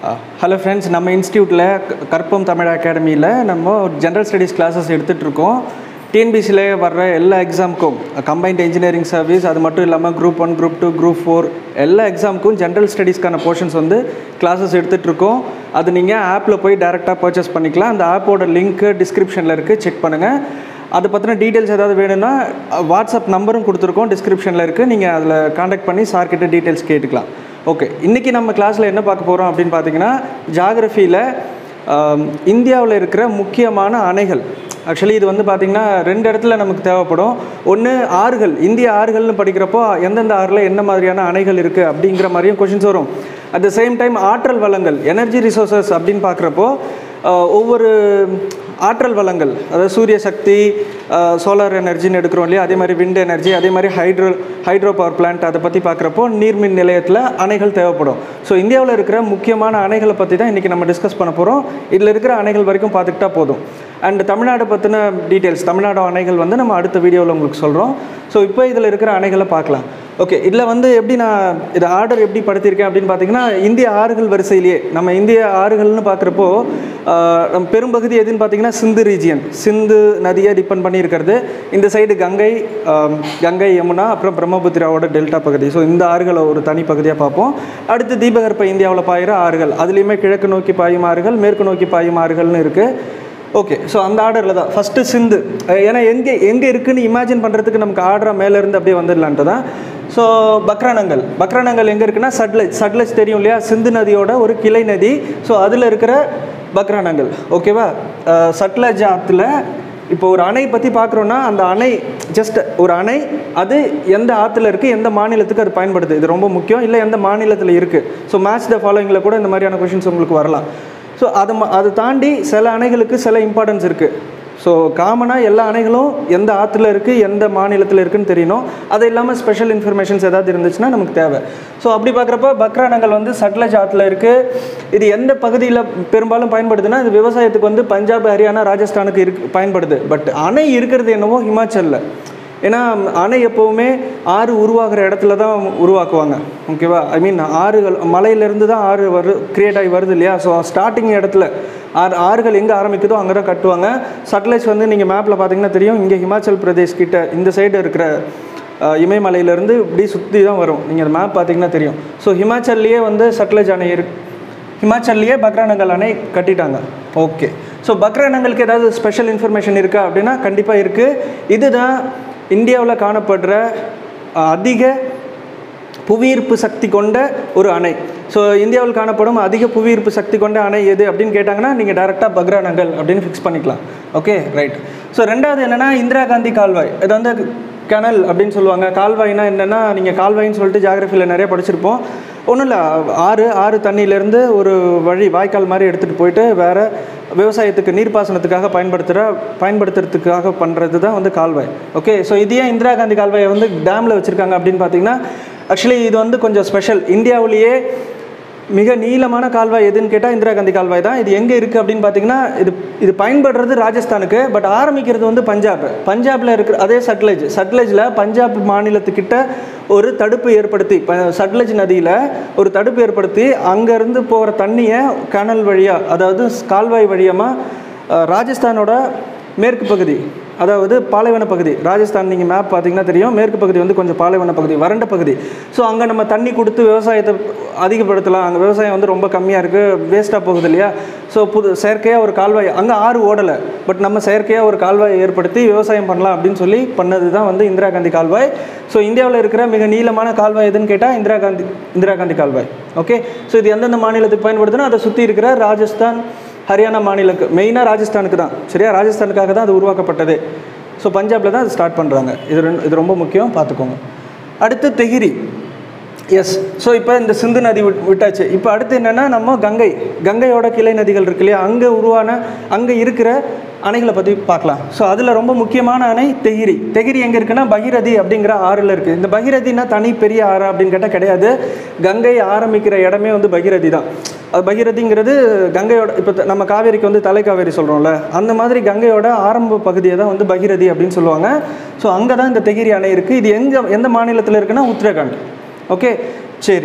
hello friends நம்ம இன்ஸ்டியூட்டில் கற்பம் தமிழ் அகாடமியில் நம்ம ஜென்ரல் ஸ்டடீஸ் கிளாஸஸ் எடுத்துகிட்ருக்கோம் டிஎன்பிசியில் வர்ற எல்லா எக்ஸாமுக்கும் கம்பைன்ட் இன்ஜினியரிங் சர்வீஸ் அது மட்டும் இல்லாமல் group one group two group four எல்லா எக்ஸாமுக்கும் ஜென்ரல் ஸ்டடீஸ்க்கான போர்ஷன்ஸ் வந்து கிளாஸஸ் எடுத்துகிட்ருக்கோம் அது நீங்கள் ஆப்பில் போய் டேரெக்டாக பர்ச்சேஸ் பண்ணிக்கலாம் அந்த ஆப்போட லிங்க்கு டிஸ்கிரிப்ஷனில் இருக்குது செக் பண்ணுங்கள் அதை பற்றின டீட்டெயில்ஸ் ஏதாவது வேணும்னா வாட்ஸ்அப் நம்பரும் கொடுத்துருக்கோம் டிஸ்கிரிப்ஷனில் இருக்குது நீங்கள் அதில் காண்டாக்ட் பண்ணி சார்கிட்ட டீட்டெயில்ஸ் கேட்டுக்கலாம் ஓகே இன்றைக்கி நம்ம கிளாஸில் என்ன பார்க்க போகிறோம் அப்படின்னு பார்த்தீங்கன்னா ஜாகிரஃபியில் இந்தியாவில் இருக்கிற முக்கியமான அணைகள் ஆக்சுவலி இது வந்து பார்த்திங்கன்னா ரெண்டு இடத்துல நமக்கு தேவைப்படும் ஒன்று ஆறுகள் இந்திய ஆறுகள்னு படிக்கிறப்போ எந்தெந்த ஆறில் என்ன மாதிரியான அணைகள் இருக்குது அப்படிங்கிற மாதிரியும் கொஷின்ஸ் வரும் அட் த சேம் டைம் ஆற்றல் வளங்கள் எனர்ஜி ரிசோர்ஸஸ் அப்படின்னு பார்க்குறப்போ ஒவ்வொரு ஆற்றல் வளங்கள் அதாவது சூரிய சக்தி சோலார் எனர்ஜின்னு எடுக்கிறோம் இல்லையா அதே மாதிரி விண்ட் எனர்ஜி அதே மாதிரி ஹைட்ரோ ஹைட்ரோ பவர் பிளான்ட் அதை பற்றி பார்க்குறப்போ நீர்மின் நிலையத்தில் அணைகள் தேவைப்படும் ஸோ இந்தியாவில் இருக்கிற முக்கியமான அணைகளை பற்றி தான் இன்றைக்கி நம்ம டிஸ்கஸ் பண்ண போகிறோம் இதில் இருக்கிற அணைகள் வரைக்கும் பார்த்துக்கிட்டா போதும் அண்ட் தமிழ்நாடு பற்றின டீட்டெயில்ஸ் தமிழ்நாடு அணைகள் வந்து நம்ம அடுத்த வீடியோவில் உங்களுக்கு சொல்கிறோம் ஸோ இப்போ இதில் இருக்கிற அணைகளை பார்க்கலாம் ஓகே இதில் வந்து எப்படி நான் இதை ஆர்டர் எப்படி படுத்தியிருக்கேன் அப்படின்னு பார்த்தீங்கன்னா இந்திய ஆறுகள் வரிசையிலேயே நம்ம இந்திய ஆறுகள்னு பார்க்குறப்போ நம்ம பெரும்பகுதி எதுன்னு பார்த்தீங்கன்னா சிந்து ரீஜியன் சிந்து நதியை டிபெண்ட் பண்ணியிருக்கிறது இந்த சைடு கங்கை கங்கை யமுனா அப்புறம் பிரம்மபுத்திராவோட டெல்டா பகுதி ஸோ இந்த ஆறுகளை ஒரு தனி பகுதியாக பார்ப்போம் அடுத்து தீபகற்ப இந்தியாவில் பாயிற ஆறுகள் அதுலேயுமே கிழக்கு நோக்கி பாயும் ஆறுகள் மேற்கு நோக்கி பாயும் ஆறுகள்னு இருக்குது ஓகே ஸோ அந்த ஆர்டரில் தான் ஃபஸ்ட்டு சிந்து ஏன்னா எங்கே எங்கே இருக்குதுன்னு இமேஜின் பண்ணுறதுக்கு நமக்கு ஆர்டராக மேலேருந்து அப்படியே வந்துடலான்ட்டு தான் ஸோ பக்ரானங்கள் பக்ரானங்கள் எங்கே இருக்குன்னா சட்லஜ் சட்லஜ் தெரியும் இல்லையா சிந்து நதியோட ஒரு கிளை நதி ஸோ அதில் இருக்கிற பக்ரானங்கள் ஓகேவா சட்லஜ் ஆற்றுல இப்போ ஒரு அணை பற்றி பார்க்குறோன்னா அந்த அணை ஜஸ்ட் ஒரு அணை அது எந்த ஆற்றுல இருக்குது எந்த மாநிலத்துக்கு அது பயன்படுது இது ரொம்ப முக்கியம் இல்லை எந்த மாநிலத்தில் இருக்குது ஸோ மேட்ச் த ஃபாலோயிங்கில் கூட இந்த மாதிரியான கொஷின்ஸ் உங்களுக்கு வரலாம் ஸோ அதை அதை தாண்டி சில அணைகளுக்கு சில இம்பார்ட்டன்ஸ் இருக்குது ஸோ காமனாக எல்லா அணைகளும் எந்த ஆற்றுல இருக்குது எந்த மாநிலத்தில் இருக்குதுன்னு தெரியணும் அது இல்லாமல் ஸ்பெஷல் இன்ஃபர்மேஷன்ஸ் ஏதாவது இருந்துச்சுன்னா நமக்கு தேவை ஸோ அப்படி பார்க்குறப்ப பக்ரானங்கள் வந்து சட்லஜ் ஆற்றுல இருக்குது இது எந்த பகுதியில் பெரும்பாலும் பயன்படுதுன்னா இது விவசாயத்துக்கு வந்து பஞ்சாப் ஹரியானா ராஜஸ்தானுக்கு இருக்கு பயன்படுது பட் அணை இருக்கிறது என்னவோ ஹிமாச்சலில் ஏன்னா அணை எப்போவுமே ஆறு உருவாகிற இடத்துல தான் உருவாக்குவாங்க ஓகேவா ஐ மீன் ஆறுகள் மலையிலேருந்து தான் ஆறு வரு க்ரியேட் ஆகி வருது இல்லையா ஸோ ஸ்டார்டிங் இடத்துல ஆறு ஆறுகள் எங்கே ஆரம்பிக்குதோ அங்கே தான் கட்டுவாங்க சட்லைஸ் வந்து நீங்கள் மேப்பில் பார்த்தீங்கன்னா தெரியும் இங்கே ஹிமாச்சல் பிரதேஷ் கிட்ட இந்த சைடு இருக்கிற இமயமலையிலேருந்து இப்படி சுற்றி தான் வரும் நீங்கள் அந்த மேப் பார்த்தீங்கன்னா தெரியும் ஸோ ஹிமாச்சல்லையே வந்து சட்லஜ் அணை இருக்கு ஹிமாச்சல்லையே பக்ரானங்கள் அணை கட்டிட்டாங்க ஓகே ஸோ பக்ரானங்களுக்கு ஏதாவது ஸ்பெஷல் இன்ஃபர்மேஷன் இருக்கா அப்படின்னா கண்டிப்பாக இருக்குது இதுதான் இந்தியாவில் காணப்படுற அதிக புவியீர்ப்பு சக்தி கொண்ட ஒரு அணை ஸோ இந்தியாவில் காணப்படும் அதிக புவியீர்ப்பு சக்தி கொண்ட அணை எது அப்படின்னு கேட்டாங்கன்னா நீங்கள் டேரெக்டாக பக்ரானங்கள் அப்படின்னு ஃபிக்ஸ் பண்ணிக்கலாம் ஓகே ரைட் ஸோ ரெண்டாவது என்னென்னா இந்திரா காந்தி கால்வாய் இது வந்து கெனல் அப்படின்னு சொல்லுவாங்க கால்வாய்னா என்னென்னா நீங்கள் கால்வாயின்னு சொல்லிட்டு ஜாகிரஃபியில் நிறைய படிச்சிருப்போம் ஒன்றும் இல்லை ஆறு ஆறு தண்ணியிலேருந்து ஒரு வழி வாய்க்கால் மாதிரி எடுத்துகிட்டு போயிட்டு வேறு விவசாயத்துக்கு நீர்ப்பாசனத்துக்காக பயன்படுத்துகிற பயன்படுத்துறதுக்காக பண்ணுறது தான் வந்து கால்வாய் ஓகே ஸோ இது ஏன் இந்திரா காந்தி கால்வாயை வந்து டேமில் வச்சுருக்காங்க அப்படின்னு பார்த்தீங்கன்னா ஆக்சுவலி இது வந்து கொஞ்சம் ஸ்பெஷல் இந்தியாவிலேயே மிக நீளமான கால்வாய் எதுன்னு கேட்டால் இந்திரா காந்தி கால்வாய் தான் இது எங்கே இருக்குது அப்படின்னு பார்த்தீங்கன்னா இது இது பயன்படுறது ராஜஸ்தானுக்கு பட் ஆரம்பிக்கிறது வந்து பஞ்சாப் பஞ்சாபில் இருக்கிற அதே சட்லஜ் சட்லஜில் பஞ்சாப் மாநிலத்துக்கிட்ட ஒரு தடுப்பு ஏற்படுத்தி சட்லஜ் நதியில் ஒரு தடுப்பு ஏற்படுத்தி அங்கேருந்து போகிற தண்ணியை கனல் வழியாக அதாவது கால்வாய் வழியமாக ராஜஸ்தானோட மேற்கு பகுதி அதாவது பாலைவன பகுதி ராஜஸ்தான் நீங்கள் மேப் பார்த்தீங்கன்னா தெரியும் மேற்கு பகுதி வந்து கொஞ்சம் பாலைவன பகுதி வறண்ட பகுதி ஸோ அங்கே நம்ம தண்ணி கொடுத்து விவசாயத்தை அதிகப்படுத்தலாம் அங்கே விவசாயம் வந்து ரொம்ப கம்மியாக இருக்குது வேஸ்ட்டாக போகுது இல்லையா ஸோ புது செயற்கையாக ஒரு கால்வாய் அங்கே ஆறு ஓடலை பட் நம்ம செயற்கையாக ஒரு கால்வாயை ஏற்படுத்தி விவசாயம் பண்ணலாம் அப்படின்னு சொல்லி பண்ணது தான் வந்து இந்திரா காந்தி கால்வாய் ஸோ இந்தியாவில் இருக்கிற மிக நீளமான கால்வாய் எதுன்னு கேட்டால் இந்திரா காந்தி இந்திரா காந்தி கால்வாய் ஓகே ஸோ இது எந்தெந்த மாநிலத்துக்கு பயன்படுதுன்னா அதை சுற்றி இருக்கிற ராஜஸ்தான் ஹரியானா மாநிலக்கு மெயினாக ராஜஸ்தானுக்கு தான் சரியா ராஜஸ்தானுக்காக தான் அது உருவாக்கப்பட்டது ஸோ பஞ்சாபில் தான் அது ஸ்டார்ட் பண்ணுறாங்க இது ரெண்டு இது ரொம்ப முக்கியம் பார்த்துக்கோங்க அடுத்து தெஹிரி எஸ் ஸோ இப்போ இந்த சிந்து நதி விட் விட்டாச்சு இப்போ அடுத்து என்னென்னா நம்ம கங்கை கங்கையோட கிளை நதிகள் இருக்கு இல்லையா அங்கே உருவான அங்கே இருக்கிற அணைகளை பற்றி பார்க்கலாம் ஸோ அதில் ரொம்ப முக்கியமான அணை தெகிரி தெகிரி எங்கே இருக்குன்னா பகிரதி அப்படிங்கிற ஆறில் இருக்குது இந்த பகிரதினா தனி பெரிய ஆறு அப்படின்னு கேட்டால் கிடையாது கங்கை ஆரம்பிக்கிற இடமே வந்து பகிரதி தான் அது பகிரதிங்கிறது கங்கையோட இப்போ நம்ம காவேரிக்கு வந்து தலை காவேரி சொல்கிறோம்ல அந்த மாதிரி கங்கையோட ஆரம்ப பகுதியை தான் வந்து பகிரதி அப்படின்னு சொல்லுவாங்க ஸோ அங்கே தான் இந்த தெகிரி அணை இருக்குது இது எங்கே எந்த மாநிலத்தில் இருக்குன்னா உத்தரகாண்ட் ஓகே சரி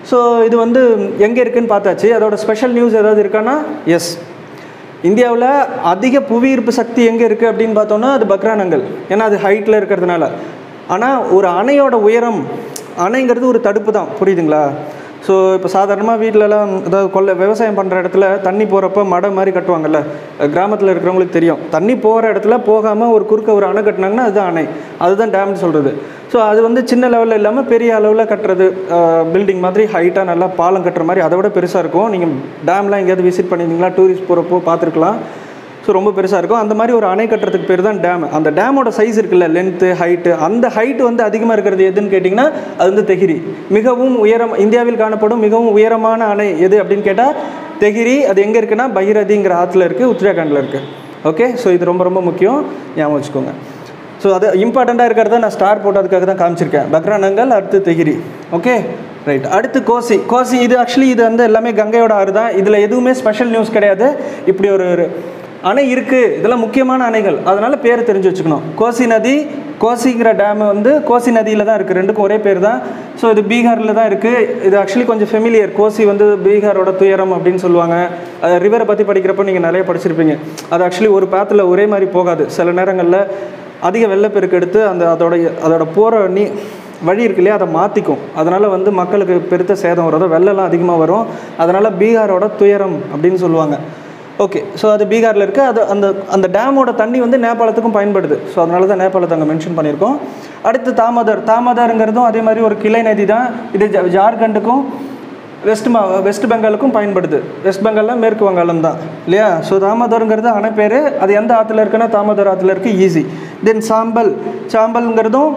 ஸோ இது வந்து எங்கே இருக்குன்னு பார்த்தாச்சு அதோட ஸ்பெஷல் நியூஸ் ஏதாவது இருக்கான்னா எஸ் இந்தியாவில் அதிக புவியீர்ப்பு சக்தி எங்கே இருக்குது அப்படின்னு பார்த்தோன்னா அது பக்ரானங்கள் ஏன்னா அது ஹைட்டில் இருக்கிறதுனால ஆனால் ஒரு அணையோட உயரம் அணைங்கிறது ஒரு தடுப்பு தான் புரியுதுங்களா ஸோ இப்போ சாதாரணமாக வீட்டிலலாம் அதாவது கொல்ல விவசாயம் பண்ணுற இடத்துல தண்ணி போகிறப்ப மடை மாதிரி கட்டுவாங்கல்ல கிராமத்தில் இருக்கிறவங்களுக்கு தெரியும் தண்ணி போகிற இடத்துல போகாமல் ஒரு குறுக்க ஒரு அணை கட்டினாங்கன்னா அதுதான் அணை அதுதான் டேம்னு சொல்கிறது ஸோ அது வந்து சின்ன லெவலில் இல்லாமல் பெரிய அளவில் கட்டுறது பில்டிங் மாதிரி ஹைட்டாக நல்லா பாலம் கட்டுற மாதிரி அதை விட பெருசாக இருக்கும் நீங்கள் டேம்லாம் எங்கேயாவது விசிட் பண்ணியிருந்தீங்களா டூரிஸ்ட் போகிறப்போ பார்த்துருக்கலாம் ஸோ ரொம்ப பெருசாக இருக்கும் அந்த மாதிரி ஒரு அணை கட்டுறதுக்கு பேர் தான் டேம் அந்த டேமோட சைஸ் இருக்குல்ல லென்த்து ஹைட்டு அந்த ஹைட் வந்து அதிகமாக இருக்கிறது எதுன்னு கேட்டிங்கன்னா அது வந்து தெஹிரி மிகவும் உயரம் இந்தியாவில் காணப்படும் மிகவும் உயரமான அணை எது அப்படின்னு கேட்டால் தெஹிரி அது எங்கே இருக்குன்னா பகிரதிங்கிற ஆற்றுல இருக்குது உத்தராகண்டில் இருக்குது ஓகே ஸோ இது ரொம்ப ரொம்ப முக்கியம் ஞாபகம் வச்சுக்கோங்க ஸோ அது இம்பார்ட்டண்ட்டாக இருக்கிறத நான் ஸ்டார் போட்டதுக்காக தான் காமிச்சிருக்கேன் பக்ரானங்கள் அடுத்து தெஹிரி ஓகே ரைட் அடுத்து கோசி கோசி இது ஆக்சுவலி இது வந்து எல்லாமே கங்கையோட ஆறு தான் இதில் எதுவுமே ஸ்பெஷல் நியூஸ் கிடையாது இப்படி ஒரு ஒரு அணை இருக்குது இதெல்லாம் முக்கியமான அணைகள் அதனால் பேர் தெரிஞ்சு வச்சுக்கணும் கோசி நதி கோசிங்கிற டேம் வந்து கோசி நதியில் தான் இருக்குது ரெண்டுக்கும் ஒரே பேர் தான் ஸோ இது பீகாரில் தான் இருக்குது இது ஆக்சுவலி கொஞ்சம் ஃபெமிலியர் கோசி வந்து பீகாரோட துயரம் அப்படின்னு சொல்லுவாங்க அது ரிவரை பற்றி படிக்கிறப்போ நீங்கள் நிறைய படிச்சிருப்பீங்க அது ஆக்சுவலி ஒரு பாத்தில் ஒரே மாதிரி போகாது சில நேரங்களில் அதிக வெள்ளப்பெருக்கு எடுத்து அந்த அதோட அதோட போகிற நீ வழி இருக்கு இல்லையா அதை மாற்றிக்கும் அதனால் வந்து மக்களுக்கு பெருத்த சேதம் வரும் வெள்ளம்லாம் அதிகமாக வரும் அதனால் பீகாரோட துயரம் அப்படின்னு சொல்லுவாங்க ஓகே ஸோ அது பீகாரில் இருக்குது அது அந்த அந்த டேமோட தண்ணி வந்து நேபாளத்துக்கும் பயன்படுது ஸோ அதனால தான் நேபாளத்தை அங்கே மென்ஷன் பண்ணியிருக்கோம் அடுத்து தாமோதர் தாமோதருங்கிறதும் அதே மாதிரி ஒரு கிளை நதி தான் இது ஜா- ஜார்க்கண்டுக்கும் வெஸ்ட் மா வெஸ்ட் பெங்காலுக்கும் பயன்படுது வெஸ்ட் பெங்காலில் மேற்கு வங்காளம் தான் இல்லையா ஸோ தாமோதருங்கிறது அணை பேர் அது எந்த ஆற்றுல இருக்குன்னா தாமோதர் ஆற்றுல இருக்குது ஈஸி தென் சாம்பல் சாம்பல்ங்கிறதும்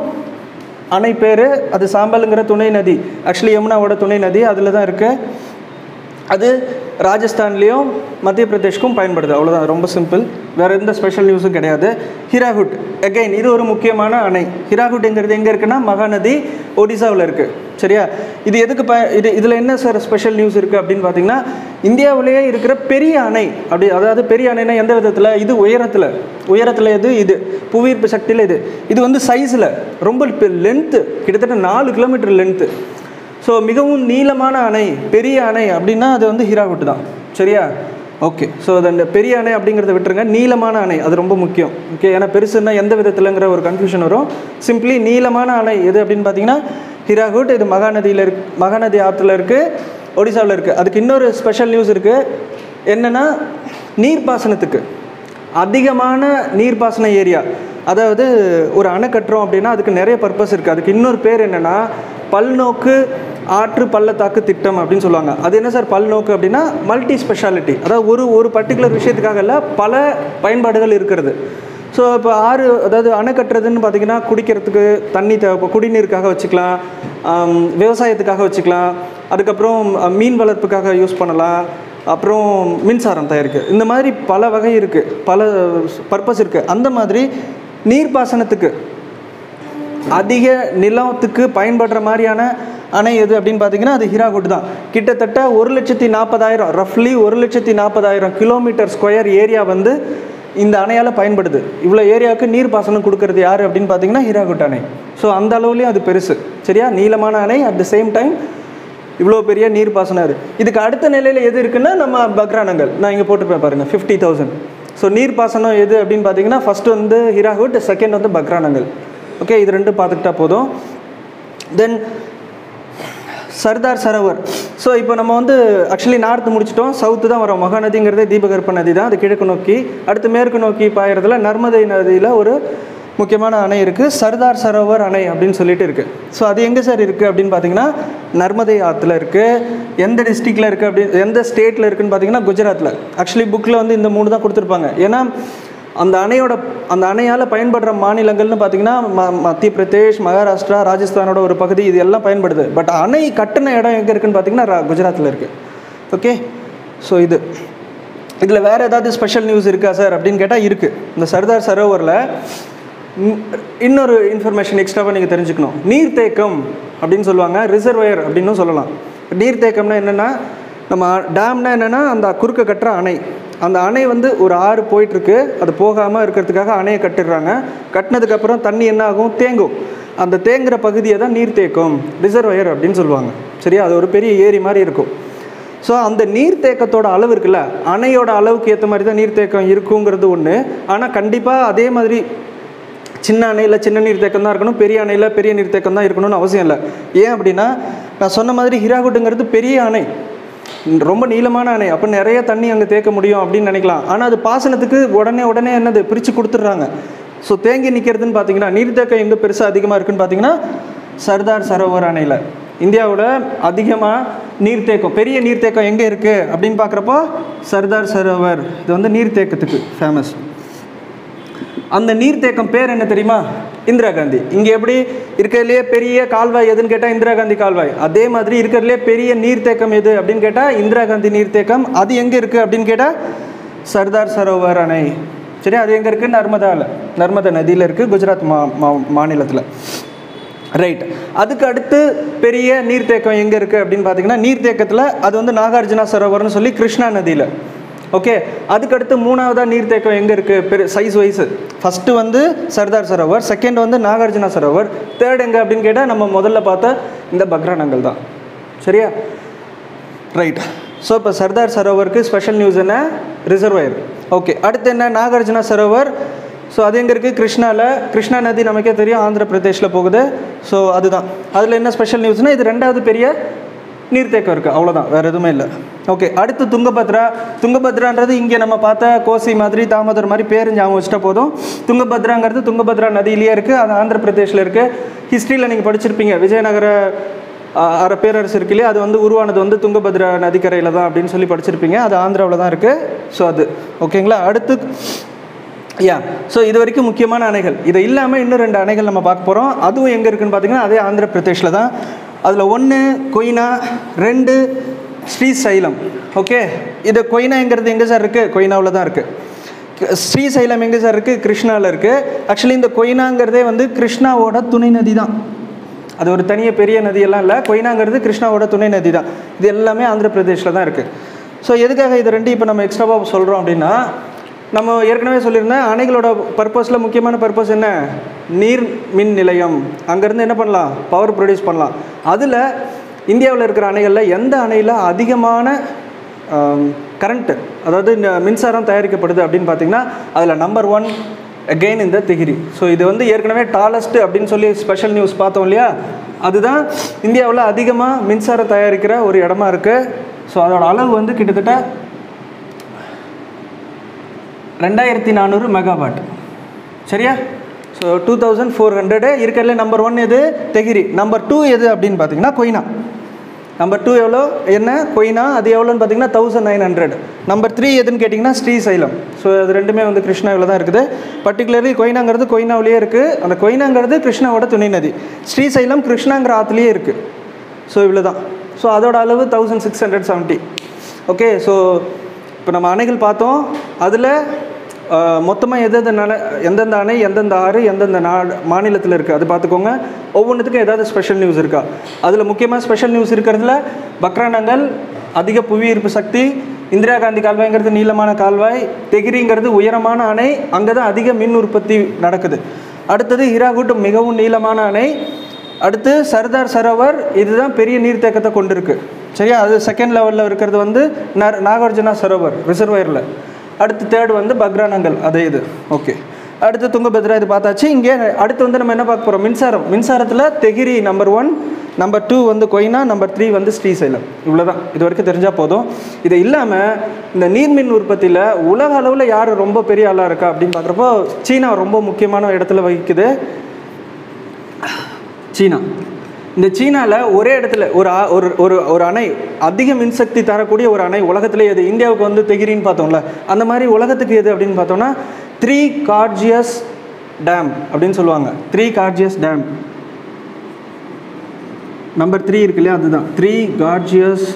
அணை பேர் அது சாம்பலுங்கிற துணை நதி ஆக்சுவலி யமுனாவோட துணை நதி அதில் தான் இருக்குது அது ராஜஸ்தான்லேயும் மத்திய பிரதேஷ்க்கும் பயன்படுது அவ்வளோதான் ரொம்ப சிம்பிள் வேறு எந்த ஸ்பெஷல் நியூஸும் கிடையாது ஹிராகுட் அகைன் இது ஒரு முக்கியமான அணை ஹிராகுட்ங்கிறது எங்கே இருக்குன்னா மகாநதி ஒடிசாவில் இருக்குது சரியா இது எதுக்கு ப இது இதில் என்ன சார் ஸ்பெஷல் நியூஸ் இருக்குது அப்படின்னு பார்த்தீங்கன்னா இந்தியாவிலேயே இருக்கிற பெரிய அணை அப்படி அதாவது பெரிய அணைனா எந்த விதத்தில் இது உயரத்தில் உயரத்தில் எது இது புவியீர்ப்பு சக்தியில் இது இது வந்து சைஸில் ரொம்ப லென்த்து கிட்டத்தட்ட நாலு கிலோமீட்டர் லென்த்து ஸோ மிகவும் நீளமான அணை பெரிய அணை அப்படின்னா அது வந்து ஹீராகுட் தான் சரியா ஓகே ஸோ அது அந்த பெரிய அணை அப்படிங்கிறத விட்டுருங்க நீளமான அணை அது ரொம்ப முக்கியம் ஓகே ஏன்னா பெருசுன்னா எந்த விதத்தில்ங்கிற ஒரு கன்ஃபியூஷன் வரும் சிம்பிளி நீளமான அணை எது அப்படின்னு பார்த்தீங்கன்னா ஹீராகுட் இது மகாநதியில் இருக்கு மகாநதி ஆற்றுல இருக்குது ஒடிசாவில் இருக்குது அதுக்கு இன்னொரு ஸ்பெஷல் நியூஸ் இருக்குது என்னென்னா நீர்ப்பாசனத்துக்கு அதிகமான நீர்ப்பாசன ஏரியா அதாவது ஒரு அணை கட்டுறோம் அப்படின்னா அதுக்கு நிறைய பர்பஸ் இருக்குது அதுக்கு இன்னொரு பேர் என்னென்னா பல்நோக்கு ஆற்று பள்ளத்தாக்கு திட்டம் அப்படின்னு சொல்லுவாங்க அது என்ன சார் பல்நோக்கு அப்படின்னா மல்டி ஸ்பெஷாலிட்டி அதாவது ஒரு ஒரு பர்டிகுலர் விஷயத்துக்காக இல்லை பல பயன்பாடுகள் இருக்கிறது ஸோ இப்போ ஆறு அதாவது அணை கட்டுறதுன்னு பார்த்தீங்கன்னா குடிக்கிறதுக்கு தண்ணி தேவை குடிநீருக்காக வச்சுக்கலாம் ஆம், விவசாயத்துக்காக வச்சுக்கலாம் அதுக்கப்புறம் அஹ், மீன் வளர்ப்புக்காக யூஸ் பண்ணலாம் அப்புறம் மின்சாரம் தயாரிக்க இந்த மாதிரி பல வகை இருக்குது பல பர்பஸ் இருக்குது அந்த மாதிரி நீர்ப்பாசனத்துக்கு அதிக நிலத்துக்கு பயன்படுற மாதிரியான அணை எது அப்படின்னு பார்த்தீங்கன்னா அது ஹீராகுட் தான் கிட்டத்தட்ட ஒரு லட்சத்தி நாற்பதாயிரம் ரஃப்லி ஒரு லட்சத்தி நாற்பதாயிரம் கிலோமீட்டர் ஸ்கொயர் ஏரியா வந்து இந்த அணையால் பயன்படுது இவ்வளோ ஏரியாவுக்கு நீர் பாசனம் கொடுக்கறது யார் அப்படின்னு பார்த்தீங்கன்னா ஹீராகுட் அணை ஸோ அந்த அளவுலேயும் அது பெருசு சரியா நீளமான அணை அட் த சேம் டைம் இவ்வளோ பெரிய நீர் பாசனம் இது இதுக்கு அடுத்த நிலையில் எது இருக்குன்னா நம்ம பக்ரானங்கள் நான் இங்கே போட்டுருப்பேன் பாருங்கள் ஃபிஃப்டி தௌசண்ட் ஸோ நீர் பாசனம் எது அப்படின்னு பார்த்தீங்கன்னா ஃபஸ்ட்டு வந்து ஹீராகுட் செகண்ட் வந்து பக்ரானங்கள் ஓகே இது ரெண்டும் பார்த்துக்கிட்டா போதும் தென் சர்தார் சரோவர் ஸோ இப்போ நம்ம வந்து ஆக்சுவலி நார்த்து முடிச்சிட்டோம் சவுத்து தான் வரோம் மகாநதிங்கிறதே தீபகற்ப நதி தான் அது கிழக்கு நோக்கி அடுத்து மேற்கு நோக்கி பாயறதுல நர்மதை நதியில் ஒரு முக்கியமான அணை இருக்குது சர்தார் சரோவர் அணை அப்படின்னு சொல்லிட்டு இருக்குது ஸோ அது எங்கே சார் இருக்குது அப்படின்னு பார்த்தீங்கன்னா நர்மதை ஆற்றுல இருக்குது எந்த டிஸ்ட்ரிக்டில் இருக்குது அப்படி எந்த ஸ்டேட்டில் இருக்குன்னு பார்த்தீங்கன்னா குஜராத்தில் ஆக்சுவலி புக்கில் வந்து இந்த மூணு தான் கொடுத்துருப்பாங்க ஏன்னா அந்த அணையோட அந்த அணையால் பயன்படுற மாநிலங்கள்னு பார்த்தீங்கன்னா ம மத்திய பிரதேஷ் மகாராஷ்டிரா ராஜஸ்தானோட ஒரு பகுதி இது எல்லாம் பயன்படுது பட் அணை கட்டின இடம் எங்கே இருக்குன்னு பார்த்தீங்கன்னா ரா- குஜராத்தில் இருக்குது ஓகே ஸோ இது இதில் வேறு ஏதாவது ஸ்பெஷல் நியூஸ் இருக்கா சார் அப்படின்னு கேட்டால் இருக்குது இந்த சர்தார் சரோவரில் ம், இன்னொரு இன்ஃபர்மேஷன் எக்ஸ்ட்ராவாக நீங்கள் தெரிஞ்சுக்கணும் நீர்த்தேக்கம் அப்படின்னு சொல்லுவாங்க ரிசர்வயர் அப்படின்னும் சொல்லலாம் நீர்த்தேக்கம்னா என்னென்னா நம்ம டேம்னா என்னென்னா அந்த குறுக்க கட்டுற அணை அந்த அணை வந்து ஒரு ஆறு போயிட்டுருக்கு அது போகாமல் இருக்கிறதுக்காக அணையை கட்டிடுறாங்க கட்டினதுக்கப்புறம் தண்ணி என்ன ஆகும் தேங்கும் அந்த தேங்குற பகுதியை தான் நீர்த்தேக்கம் ரிசர்வயர் அப்படின்னு சொல்லுவாங்க சரியா அது ஒரு பெரிய ஏரி மாதிரி இருக்கும் ஸோ அந்த நீர்த்தேக்கத்தோட அளவு இருக்குல்ல அணையோட அளவுக்கு ஏற்ற மாதிரி தான் நீர்த்தேக்கம் இருக்குங்கிறது ஒன்று ஆனால் கண்டிப்பாக அதே மாதிரி சின்ன அணையில் சின்ன நீர்த்தேக்கம் தான் இருக்கணும் பெரிய அணையில் பெரிய நீர்த்தேக்கம் தான் இருக்கணும்னு அவசியம் இல்லை ஏன் அப்படின்னா நான் சொன்ன மாதிரி ஹிராகுட்டுங்கிறது பெரிய அணை ரொம்ப நீளமான அணை அப்போ நிறைய தண்ணி அங்கே தேக்க முடியும் அப்படின்னு நினைக்கலாம் ஆனால் அது பாசனத்துக்கு உடனே உடனே என்னது பிரித்து கொடுத்துட்றாங்க ஸோ தேங்கி நிற்கிறதுன்னு பார்த்தீங்கன்னா நீர்த்தேக்கம் எங்கே பெருசாக அதிகமாக இருக்குன்னு பார்த்தீங்கன்னா சர்தார் சரோவர் அணையில் இந்தியாவோட அதிகமாக நீர்த்தேக்கம் பெரிய நீர்த்தேக்கம் எங்கே இருக்குது அப்படின்னு பார்க்குறப்போ சர்தார் சரோவர் இது வந்து நீர்த்தேக்கத்துக்கு ஃபேமஸ் அந்த நீர்த்தேக்கம் பேர் என்ன தெரியுமா இந்திரா காந்தி இங்கே எப்படி இருக்கிறதுலே பெரிய கால்வாய் எதுன்னு கேட்டால் இந்திரா காந்தி கால்வாய் அதே மாதிரி இருக்கிறதுலே பெரிய நீர்த்தேக்கம் எது அப்படின்னு கேட்டால் இந்திரா காந்தி நீர்த்தேக்கம் அது எங்கே இருக்குது அப்படின்னு கேட்டால் சர்தார் சரோவர் அணை சரி அது எங்கே இருக்குது நர்மதாவில் நர்மதா நதியில் இருக்குது குஜராத் மா மா- மாநிலத்தில் ரைட் அதுக்கு அடுத்து பெரிய நீர்த்தேக்கம் எங்கே இருக்குது அப்படின்னு பார்த்தீங்கன்னா நீர்த்தேக்கத்தில் அது வந்து நாகார்ஜுனா சரோவர்னு சொல்லி கிருஷ்ணா நதியில் ஓகே அதுக்கடுத்து மூணாவதாக நீர்த்தேக்கம் எங்கே இருக்குது பெரு சைஸ் வைஸு ஃபஸ்ட்டு வந்து சர்தார் சரோவர் செகண்ட் வந்து நாகார்ஜுனா சரோவர் தேர்ட் எங்கே அப்படின்னு கேட்டால் நம்ம முதல்ல பார்த்த இந்த பக்ரானங்கள் தான் சரியா ரைட் ஸோ இப்போ சர்தார் சரோவருக்கு ஸ்பெஷல் நியூஸ் என்ன ரிசர்வயர் ஓகே அடுத்து என்ன நாகார்ஜுனா சரோவர் ஸோ அது எங்கே இருக்குது கிருஷ்ணாவில் கிருஷ்ணா நதி நமக்கே தெரியும் ஆந்திர பிரதேஷில் போகுது ஸோ அதுதான் அதில் என்ன ஸ்பெஷல் நியூஸ்னால் இது ரெண்டாவது பெரிய நீர்த்தேக்கம் இருக்குது அவ்வளோதான் வேறு எதுவுமே இல்லை ஓகே அடுத்து துங்கபத்ரா துங்கபத்ரான்றது இங்கே நம்ம பார்த்த கோசி மாதிரி தாமோதர் மாதிரி பேர் ஞாபகம் வச்சுட்டா போதும் துங்கபத்ராங்கிறது துங்கபத்ரா நதியிலேயே இருக்குது அது ஆந்திர பிரதேஷில் இருக்குது ஹிஸ்ட்ரியில் நீங்கள் படிச்சிருப்பீங்க விஜயநகர ஆஹ் அரை பேரரசு இருக்கு இல்லையா அது வந்து உருவானது வந்து துங்கபத்ரா நதிக்கரையில் தான் அப்படின்னு சொல்லி படிச்சிருப்பீங்க அது ஆந்திராவில் தான் இருக்குது ஸோ அது ஓகேங்களா அடுத்து யா ஸோ இது வரைக்கும் முக்கியமான அணைகள் இதை இல்லாமல் இன்னும் ரெண்டு அணைகள் நம்ம பார்க்க போகிறோம் அதுவும் எங்கே இருக்குன்னு பார்த்தீங்கன்னா அதே ஆந்திர பிரதேஷில் தான் அதில் ஒன்று கொய்னா ரெண்டு ஸ்ரீசைலம் ஓகே இது கொய்னாங்கிறது எங்கே சார் இருக்குது கொய்னாவில் தான் இருக்குது ஸ்ரீசைலம் எங்கே சார் இருக்குது கிருஷ்ணாவில் இருக்குது ஆக்சுவலி இந்த கொய்னாங்கிறதே வந்து கிருஷ்ணாவோட துணை நதி தான் அது ஒரு தனிய பெரிய நதியெல்லாம் இல்லை கொய்னாங்கிறது கிருஷ்ணாவோட துணை நதி தான் இது எல்லாமே ஆந்திர பிரதேஷில் தான் இருக்குது ஸோ எதுக்காக இது ரெண்டு இப்போ நம்ம எக்ஸ்ட்ராவாக சொல்கிறோம் அப்படின்னா நம்ம ஏற்கனவே சொல்லியிருந்தேன் அணைகளோட பர்பஸில் முக்கியமான பர்பஸ் என்ன நீர் மின் நிலையம் அங்கேருந்து என்ன பண்ணலாம் பவர் ப்ரொடியூஸ் பண்ணலாம் அதில் இந்தியாவில் இருக்கிற அணைகளில் எந்த அணையில் அதிகமான கரண்ட்டு அதாவது இந்த மின்சாரம் தயாரிக்கப்படுது அப்படின்னு பார்த்தீங்கன்னா அதில் நம்பர் ஒன் அகெயின் இந்த திகிரி ஸோ இது வந்து ஏற்கனவே டாலஸ்ட் அப்படின்னு சொல்லி ஸ்பெஷல் நியூஸ் பார்த்தோம் இல்லையா அதுதான் இந்தியாவில் அதிகமாக மின்சாரம் தயாரிக்கிற ஒரு இடமா இருக்குது ஸோ அதோட அளவு வந்து கிட்டத்தட்ட ரெண்டாயிரத்தி நானூறு மெகாவாட் சரியா so two thousand four hundred இருக்கிறதுல நம்பர் ஒன் எது தெகிரி நம்பர் டூ எது அப்படின்னு பார்த்தீங்கன்னா கொய்னா நம்பர் டூ எவ்வளோ என்ன கொய்னா அது எவ்வளோன்னு பார்த்தீங்கன்னா thousand nine hundred number three எதுன்னு கேட்டிங்கன்னா ஸ்ரீசைலம் ஸோ அது ரெண்டுமே வந்து கிருஷ்ணாவில் தான் இருக்குது பர்டிகுலர்லி கொய்னாங்கிறது கொய்னாவிலேயே இருக்குது அந்த கொய்னாங்கிறது கிருஷ்ணாவோட துணை நதி ஸ்ரீசைலம் கிருஷ்ணாங்கிற ஆற்றுலேயே இருக்குது ஸோ இவ்வளோ தான் ஸோ அதோட அளவு thousand six hundred seventy okay so இப்போ நம்ம அணைகள் பார்த்தோம் அதில் மொத்தமாக எந்தெந்த நல எந்தெந்த அணை எந்தெந்த ஆறு எந்தெந்த நாடு மாநிலத்தில் இருக்குது அது பார்த்துக்கோங்க ஒவ்வொன்றுத்துக்கும் ஏதாவது ஸ்பெஷல் நியூஸ் இருக்கா அதில் முக்கியமாக ஸ்பெஷல் நியூஸ் இருக்கிறதுல பக்ரானங்கள் அதிக புவியீர்ப்பு சக்தி இந்திரா காந்தி கால்வாய்ங்கிறது நீளமான கால்வாய் தெகிரிங்கிறது உயரமான அணை அங்கே தான் அதிக மின் உற்பத்தி நடக்குது அடுத்தது ஹிராகுட் மிகவும் நீளமான அணை அடுத்து சர்தார் சரோவர் இதுதான் பெரிய நீர்த்தேக்கத்தை கொண்டிருக்கு சரியா அது செகண்ட் லெவலில் இருக்கிறது வந்து நர் நாகார்ஜுனா சரோவர் ரிசர்வயரில் அடுத்து தேர்ட் வந்து பக்ரானங்கள் அதே இது ஓகே அடுத்து துங்கபத்ரா இது பார்த்தாச்சு இங்கே அடுத்து வந்து நம்ம என்ன பார்க்க போகிறோம் மின்சாரம் மின்சாரத்தில் Tehri number one number two வந்து கொய்னா நம்பர் த்ரீ வந்து ஸ்ரீசைலம் இவ்வளோதான் இது வரைக்கும் தெரிஞ்சால் போதும் இது இல்லாமல் இந்த நீர்மின் உற்பத்தியில் உலக அளவில் யார் ரொம்ப பெரிய ஆளாக இருக்கா அப்படின்னு பார்க்குறப்போ சீனா ரொம்ப முக்கியமான இடத்துல வகிக்குது சீனா இந்த சீனாவில் ஒரே இடத்துல ஒரு ஆ- ஒரு ஒரு ஒரு அணை அதிக மின்சக்தி தரக்கூடிய ஒரு அணை உலகத்திலே எது இந்தியாவுக்கு வந்து தெகிரின்னு பார்த்தோம்ல அந்த மாதிரி உலகத்துக்கு எது அப்படின்னு பார்த்தோம்னா த்ரீ கார்ஜியஸ் டேம் அப்படின்னு சொல்லுவாங்க Three Gorges Dam number three இருக்கு இல்லையா அதுதான் த்ரீ கார்ஜியஸ்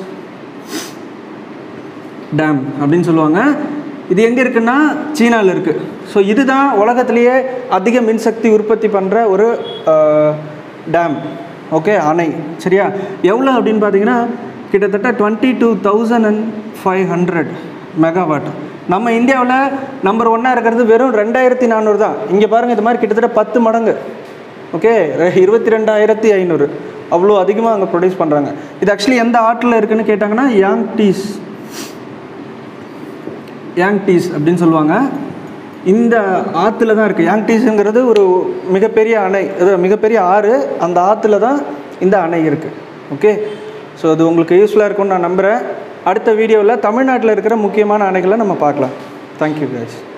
டேம் அப்படின்னு சொல்லுவாங்க இது எங்கே இருக்குன்னா சீனாவில் இருக்குது ஸோ இதுதான் உலகத்திலேயே அதிக மின்சக்தி உற்பத்தி பண்ணுற ஒரு டேம் ஓகே அணை சரியா எவ்வளோ அப்படின்னு பார்த்தீங்கன்னா கிட்டத்தட்ட twenty two thousand and five hundred megawatt நம்ம இந்தியாவில் நம்பர் ஒன்னாக இருக்கிறது வெறும் ரெண்டாயிரத்தி நானூறு தான் இங்கே பாருங்கள் இது மாதிரி கிட்டத்தட்ட பத்து மடங்கு ஓகே இருபத்தி ரெண்டாயிரத்தி ஐநூறு அவ்வளோ அதிகமாக அங்கே ப்ரொடியூஸ் பண்ணுறாங்க இது ஆக்சுவலி எந்த ஆற்றில் இருக்குன்னு கேட்டாங்கன்னா யாங் டீஸ் யாங் டீஸ் அப்படின்னு சொல்லுவாங்க இந்த ஆற்றுல தான் இருக்குது யாங் டீஸுங்கிறது ஒரு மிகப்பெரிய அணை அது மிகப்பெரிய ஆறு அந்த ஆற்றுல தான் இந்த அணை இருக்குது ஓகே ஸோ அது உங்களுக்கு யூஸ்ஃபுல்லாக இருக்கும்னு நான் நம்புகிறேன் அடுத்த வீடியோவில் தமிழ்நாட்டில் இருக்கிற முக்கியமான அணைகளை நம்ம பார்க்கலாம் தேங்க்யூ guys